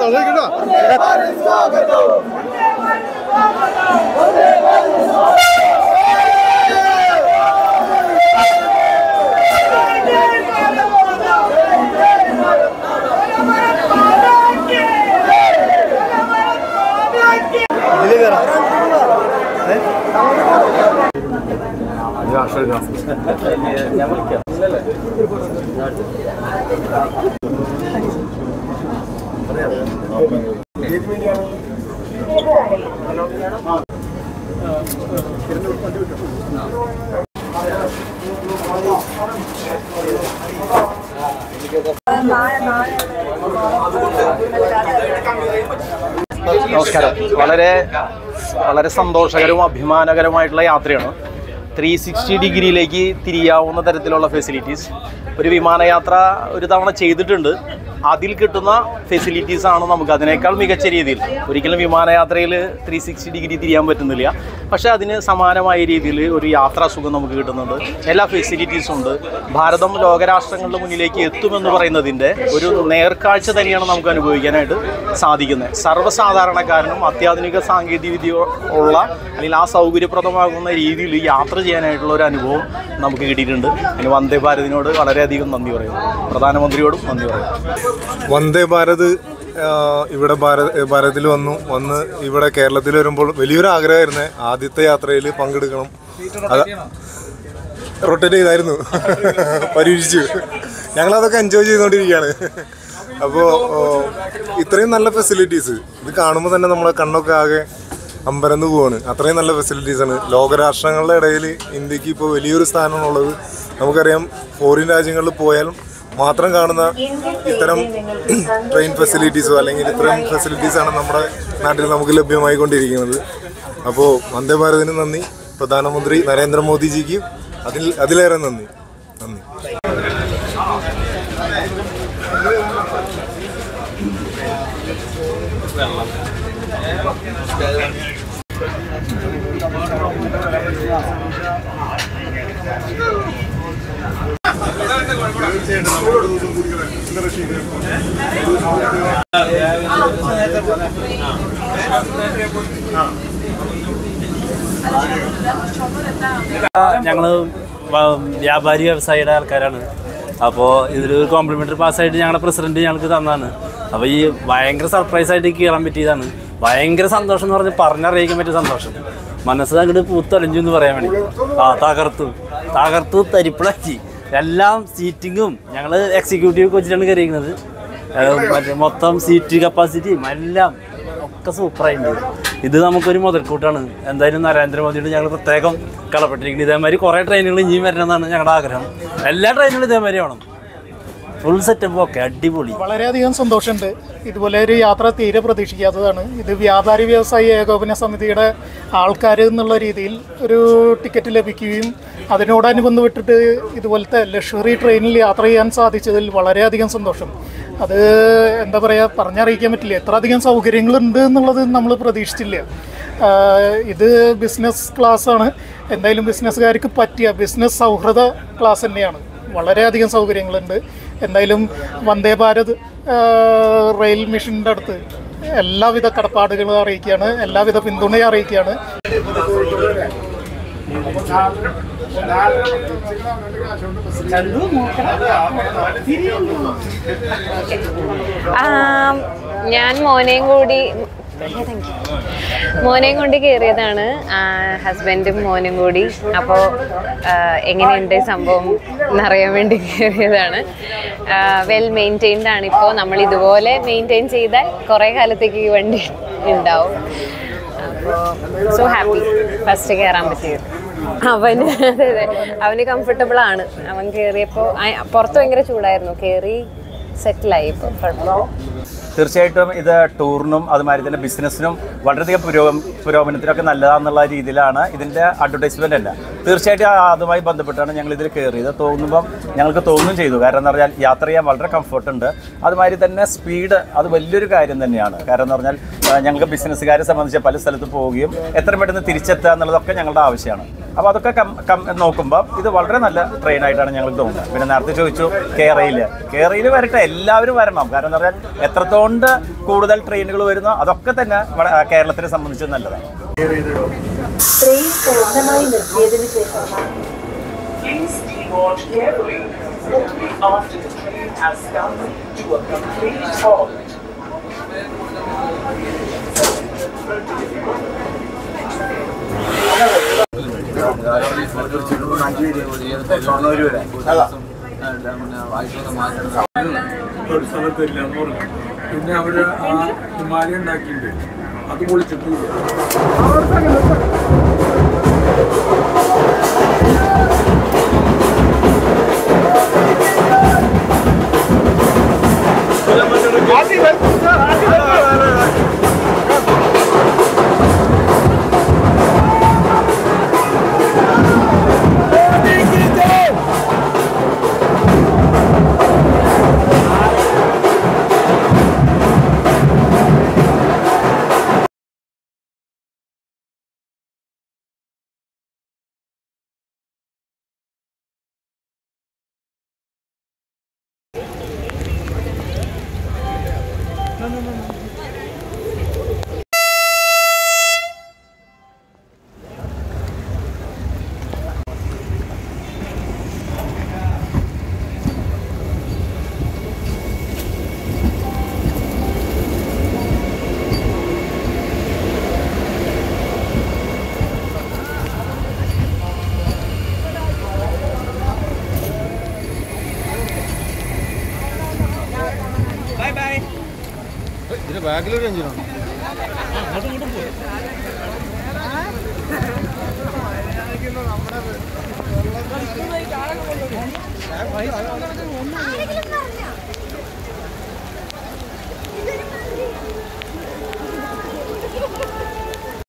നമസ്കാരം വളരെ വളരെ സന്തോഷകരവും അഭിമാനകരമായിട്ടുള്ള യാത്രയാണ് ത്രീ സിക്സ്റ്റി ഡിഗ്രിയിലേക്ക് തിരിയാവുന്ന തരത്തിലുള്ള ഫെസിലിറ്റീസ് ഒരു വിമാനയാത്ര ഒരു തവണ ചെയ്തിട്ടുണ്ട് അതിൽ കിട്ടുന്ന ഫെസിലിറ്റീസ് ആണ് നമുക്ക് അതിനേക്കാൾ മികച്ച രീതിയിൽ ഒരിക്കലും വിമാനയാത്രയിൽ ത്രീ സിക്സ്റ്റി ഡിഗ്രി തിരിയാൻ പറ്റുന്നില്ല പക്ഷേ അതിന് സമാനമായ രീതിയിൽ ഒരു യാത്രാ സുഖം നമുക്ക് കിട്ടുന്നുണ്ട് എല്ലാ ഫെസിലിറ്റീസും ഉണ്ട് ഭാരതം ലോകരാഷ്ട്രങ്ങളുടെ മുന്നിലേക്ക് എത്തുമെന്ന് പറയുന്നതിൻ്റെ ഒരു നേർക്കാഴ്ച തന്നെയാണ് നമുക്ക് അനുഭവിക്കാനായിട്ട് സാധിക്കുന്നത് സർവ്വസാധാരണക്കാരനും അത്യാധുനിക സാങ്കേതിക വിദ്യ ഉള്ള അല്ലെങ്കിൽ ആ സൗകര്യപ്രദമാകുന്ന രീതിയിൽ യാത്ര ചെയ്യാനായിട്ടുള്ള ഒരു അനുഭവം നമുക്ക് കിട്ടിയിട്ടുണ്ട് അതിന് വന്ദേ ഭാരതിനോട് വളരെയധികം നന്ദി പറയുന്നു പ്രധാനമന്ത്രിയോടും നന്ദി പറയുന്നു വന്ദേ ഭാരത് ആ, ഇവിടെ ഭാരത് ഭാരതത്തിൽ വന്നു വന്ന് ഇവിടെ കേരളത്തിൽ വരുമ്പോൾ വലിയൊരു ആഗ്രഹമായിരുന്നു ആദ്യത്തെ യാത്രയിൽ പങ്കെടുക്കണം അത് റൊട്ടേറ്റ് ചെയ്തായിരുന്നു പരീക്ഷിച്ചു ഞങ്ങളതൊക്കെ എൻജോയ് ചെയ്തുകൊണ്ടിരിക്കുകയാണ് അപ്പോൾ ഇത്രയും നല്ല ഫെസിലിറ്റീസ് ഇത് കാണുമ്പോൾ തന്നെ നമ്മളെ കണ്ണൊക്കെ ആകെ അമ്പരന്ന് പോവാണ് അത്രയും നല്ല ഫെസിലിറ്റീസ് ആണ് ലോകരാഷ്ട്രങ്ങളുടെ ഇടയിൽ ഇന്ത്യക്ക് ഇപ്പോൾ വലിയൊരു സ്ഥാനമാണുള്ളത് നമുക്കറിയാം ഫോറിൻ രാജ്യങ്ങളിൽ പോയാലും മാത്രം കാണുന്ന ഇത്തരം ട്രെയിൻ ഫെസിലിറ്റീസോ അല്ലെങ്കിൽ ഇത്തരം ഫെസിലിറ്റീസ് ആണ് നമ്മുടെ നാട്ടിൽ നമുക്ക് ലഭ്യമായിക്കൊണ്ടിരിക്കുന്നത് അപ്പോൾ വന്ദേ ഭാരതിന് നന്ദി പ്രധാനമന്ത്രി നരേന്ദ്രമോദിജിക്ക് അതിൽ അതിലേറെ നന്ദി നന്ദി ഞങ്ങൾ വ്യാപാരി വ്യവസായിയുടെ ആൾക്കാരാണ് അപ്പോൾ ഇതിലൊരു കോംപ്ലിമെൻ്ററി പാസ്സായിട്ട് ഞങ്ങളുടെ പ്രസിഡന്റ് ഞങ്ങൾക്ക് തന്നാണ് അപ്പോൾ ഈ ഭയങ്കര സർപ്രൈസ് ആയിട്ട് കയറാൻ പറ്റിയതാണ് ഭയങ്കര സന്തോഷം എന്ന് പറഞ്ഞ് പറഞ്ഞറിയിക്കാൻ പറ്റിയ സന്തോഷം മനസ്സ് അങ്ങോട്ട് പൂത്തളിഞ്ഞു എന്ന് പറയാൻ വേണ്ടി ആ തകർത്തു തകർത്തു തരിപ്പിളാക്കി എല്ലാം സീറ്റിങ്ങും ഞങ്ങൾ എക്സിക്യൂട്ടീവ് കോച്ചിലാണ് കയറിയിരിക്കുന്നത് ഏഹ് മറ്റേ മൊത്തം സീറ്റ് കപ്പാസിറ്റിയും എല്ലാം ഒക്കെ സൂപ്പറായിട്ടുണ്ട് ഇത് നമുക്കൊരു മുതൽക്കൂട്ടാണ് എന്തായാലും നരേന്ദ്രമോദിയോട് ഞങ്ങൾ പ്രത്യേകം കളപ്പെട്ടിരിക്കുന്നത് ഇതേമാതിരി കുറേ ട്രെയിനുകൾ ഇനിയും വരണമെന്നാണ് ഞങ്ങളുടെ ആഗ്രഹം എല്ലാ ട്രെയിനുകളും ഇതേമാതിരി ആവണം ഫുൾ സെറ്റപ്പ് ഒക്കെ അടിപൊളി വളരെയധികം സന്തോഷമുണ്ട് ഇതുപോലെ ഒരു യാത്ര തീരെ പ്രതീക്ഷിക്കാത്തതാണ് ഇത് വ്യാപാരി വ്യവസായി ഏകോപന സമിതിയുടെ ആൾക്കാർ എന്നുള്ള രീതിയിൽ ഒരു ടിക്കറ്റ് ലഭിക്കുകയും അതിനോടനുബന്ധപ്പെട്ടിട്ട് ഇതുപോലത്തെ ലക്ഷറി ട്രെയിനിൽ യാത്ര ചെയ്യാൻ സാധിച്ചതിൽ വളരെയധികം സന്തോഷം അത് എന്താ പറയുക പറഞ്ഞറിയിക്കാൻ പറ്റില്ല എത്ര അധികം സൗകര്യങ്ങളുണ്ട് എന്നുള്ളത് നമ്മൾ പ്രതീക്ഷിച്ചില്ല ആഹ് ഇത് ബിസിനസ് ക്ലാസ്സാണ് എന്തായാലും ബിസിനസ്സുകാർക്ക് പറ്റിയ ബിസിനസ് സൗഹൃദ ക്ലാസ് തന്നെയാണ് വളരെയധികം സൗകര്യങ്ങളുണ്ട് എന്തായാലും വന്ദേ ഭാരത് ആ, റെയിൽ മിഷൻ്റെ അടുത്ത് എല്ലാവിധ കടപ്പാടുകളും അറിയിക്കുകയാണ് എല്ലാവിധ പിന്തുണയും അറിയിക്കുകയാണ് ആം, ഞാൻ മോനെയും കൂടി മോനെയും കൊണ്ട് കയറിയതാണ് ഹസ്ബൻഡും മോനും കൂടി അപ്പോൾ എങ്ങനെയുണ്ട് സംഭവം എന്നറിയാൻ വേണ്ടി കയറിയതാണ് വെൽ മെയിൻറ്റെയിൻഡ് ആണ് ഇപ്പോൾ നമ്മൾ ഇതുപോലെ മെയിൻറ്റെയിൻ ചെയ്താൽ കുറേ കാലത്തേക്ക് ഈ വണ്ടി ഉണ്ടാവും അപ്പോൾ സോ ഹാപ്പി ഫസ്റ്റ് കയറാൻ പറ്റിയത് അവന് അതെ അതെ അവന് കംഫർട്ടബിൾ ആണ് അവൻ കയറിയപ്പോൾ പുറത്ത് ഭയങ്കര ചൂടായിരുന്നു കയറി സെറ്റിലായി ഇപ്പോൾ കുഴപ്പമില്ല തീർച്ചയായിട്ടും ഇത് ടൂറിനും അതുമാതിരി തന്നെ ബിസിനസ്സിനും വളരെയധികം പുരോഗ പുരോഗമനത്തിനൊക്കെ നല്ലതാണെന്നുള്ള രീതിയിലാണ് ഇതിൻ്റെ അഡ്വർടൈസ്മെൻ്റ് അല്ല തീർച്ചയായിട്ടും ആ- അതുമായി ബന്ധപ്പെട്ടാണ് ഞങ്ങൾ ഇതിൽ കയറിയത് തോന്നുമ്പം ഞങ്ങൾക്ക് തോന്നുകയും ചെയ്തു കാരണം എന്ന് പറഞ്ഞാൽ യാത്ര ചെയ്യാൻ വളരെ കംഫർട്ട് ഉണ്ട് അതുമാതിരി തന്നെ സ്പീഡ് അത് വലിയൊരു കാര്യം തന്നെയാണ് കാരണം എന്ന് പറഞ്ഞാൽ ആ, ഞങ്ങൾക്ക് ബിസിനസ്സുകാരെ സംബന്ധിച്ച് പല സ്ഥലത്ത് പോവുകയും എത്ര പെട്ടെന്ന് തിരിച്ചെത്തുക എന്നുള്ളതൊക്കെ ഞങ്ങളുടെ ആവശ്യമാണ് അപ്പോൾ അതൊക്കെ കം കം നോക്കുമ്പോൾ ഇത് വളരെ നല്ല ട്രെയിൻ ആയിട്ടാണ് ഞങ്ങൾക്ക് തോന്നുന്നത് പിന്നെ നേരത്തെ ചോദിച്ചു കേരയിൽ കേരയിൽ വരട്ടെ എല്ലാവരും വരണം കാരണം എന്താ പറയുക എത്രത്തോണ്ട് കൂടുതൽ ട്രെയിനുകൾ വരുന്നോ അതൊക്കെ തന്നെ വട- കേരളത്തിനെ സംബന്ധിച്ച് നല്ലതാണ് ട്രെയിൻ പൂർണ്ണമായി നിർത്തിയതിനു ശേഷം Please deboard carefully only after the train has come to a complete halt. ഒരു സ്ഥലത്തില്ല എന്ന് പറഞ്ഞു പിന്നെ അവര് ആ ഹിമാലയ ഉണ്ടാക്കിയിട്ടുണ്ട് അത് പൊളിച്ചിട്ടില്ല നമ്മുടെ